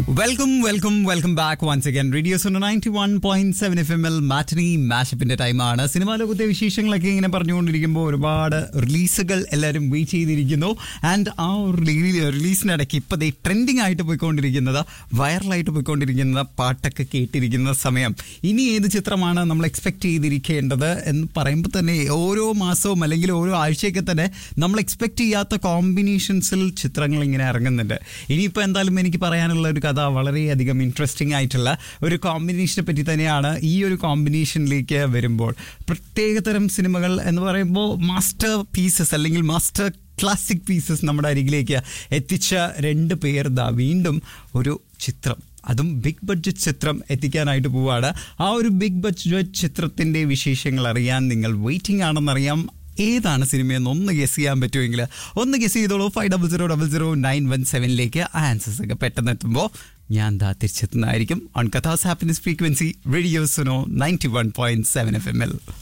welcome welcome welcome back once again radio zone ninety one point seven F M എൽ matinee മാഷപ്പിന്റെ ടൈമാണ് സിനിമാ ലോകത്തെ വിശേഷങ്ങളൊക്കെ ഇങ്ങനെ പറഞ്ഞുകൊണ്ടിരിക്കുമ്പോൾ ഒരുപാട് റിലീസുകൾ എല്ലാവരും വെയിറ്റ് ചെയ്തിരിക്കുന്നു ആൻഡ് ആ ഒരു റിലീസിനിടയ്ക്ക് ഇപ്പോൾ ദേ ട്രെൻഡിങ് ആയിട്ട് പോയിക്കൊണ്ടിരിക്കുന്നത് വൈറലായിട്ട് പോയിക്കൊണ്ടിരിക്കുന്ന പാട്ടൊക്കെ കേട്ടിരിക്കുന്ന സമയം ഇനി ഏത് ചിത്രമാണ് നമ്മൾ എക്സ്പെക്ട് ചെയ്തിരിക്കേണ്ടത് എന്ന് പറയുമ്പോൾ തന്നെ ഓരോ മാസവും അല്ലെങ്കിൽ ഓരോ ആഴ്ചയൊക്കെ തന്നെ നമ്മൾ എക്സ്പെക്ട് ചെയ്യാത്ത കോമ്പിനേഷൻസിൽ ചിത്രങ്ങൾ ഇങ്ങനെ ഇറങ്ങുന്നുണ്ട് ഇനിയിപ്പോൾ എന്തായാലും എനിക്ക് പറയാനുള്ള ഒരു കഥ വളരെയധികം ഇൻട്രസ്റ്റിംഗ് ആയിട്ടുള്ള ഒരു കോമ്പിനേഷനെ പറ്റി തന്നെയാണ് ഈ ഒരു കോമ്പിനേഷനിലേക്ക് വരുമ്പോൾ പ്രത്യേകതരം സിനിമകൾ എന്ന് പറയുമ്പോൾ മാസ്റ്റർ പീസസ് അല്ലെങ്കിൽ മാസ്റ്റർ ക്ലാസിക് പീസസ് നമ്മുടെ അരികിലേക്ക് എത്തിച്ച രണ്ട് പേർ ദാ വീണ്ടും ഒരു ചിത്രം അതും ബിഗ് ബഡ്ജറ്റ് ചിത്രം എത്തിക്കാനായിട്ട് പോവാണ് ആ ഒരു ബിഗ് ബഡ്ജറ്റ് ചിത്രത്തിൻ്റെ വിശേഷങ്ങൾ അറിയാൻ നിങ്ങൾ വെയിറ്റിംഗ് ആണെന്നറിയാം ഏതാണ് സിനിമയെന്ന് ഒന്ന് ഗസ് ചെയ്യാൻ പറ്റുമെങ്കിൽ ഒന്ന് ഗസ് ചെയ്തോളൂ five double zero double zero nine one സെവനിലേക്ക് ആൻസേഴ്സ് ഒക്കെ പെട്ടെന്ന് എത്തുമ്പോൾ ഞാൻ ദാ തിരിച്ചെത്തുന്നതായിരിക്കും on Kathas happiness frequency radio Suno ninety one point seven F M L